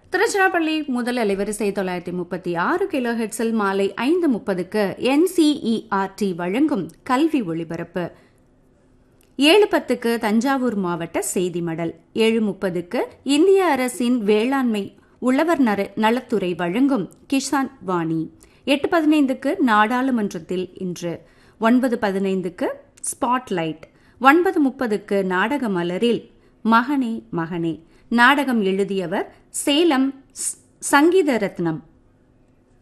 திருச்சிராப்பள்ளி முதல் அலைவரிசை தொள்ளாயிரத்தி முப்பத்தி ஆறு கிலோ ஹெட்ஸில் மாலை ஐந்து முப்பதுக்கு என்சிஇஆர்டி வழங்கும் கல்வி ஒளிபரப்பு ஏழு பத்துக்கு தஞ்சாவூர் மாவட்ட செய்தி மடல் ஏழு முப்பதுக்கு இந்திய அரசின் வேளாண்மை உழவர் நர நலத்துறை வழங்கும் கிஷான் வாணி எட்டு பதினைந்துக்கு நாடாளுமன்றத்தில் இன்று ஒன்பது பதினைந்துக்கு ஸ்பாட்லைட் ஒன்பது முப்பதுக்கு நாடக மலரில் மகனே மகனே நாடகம் எழுதியவர் சேலம் ஸ்- சங்கீத ரத்னம்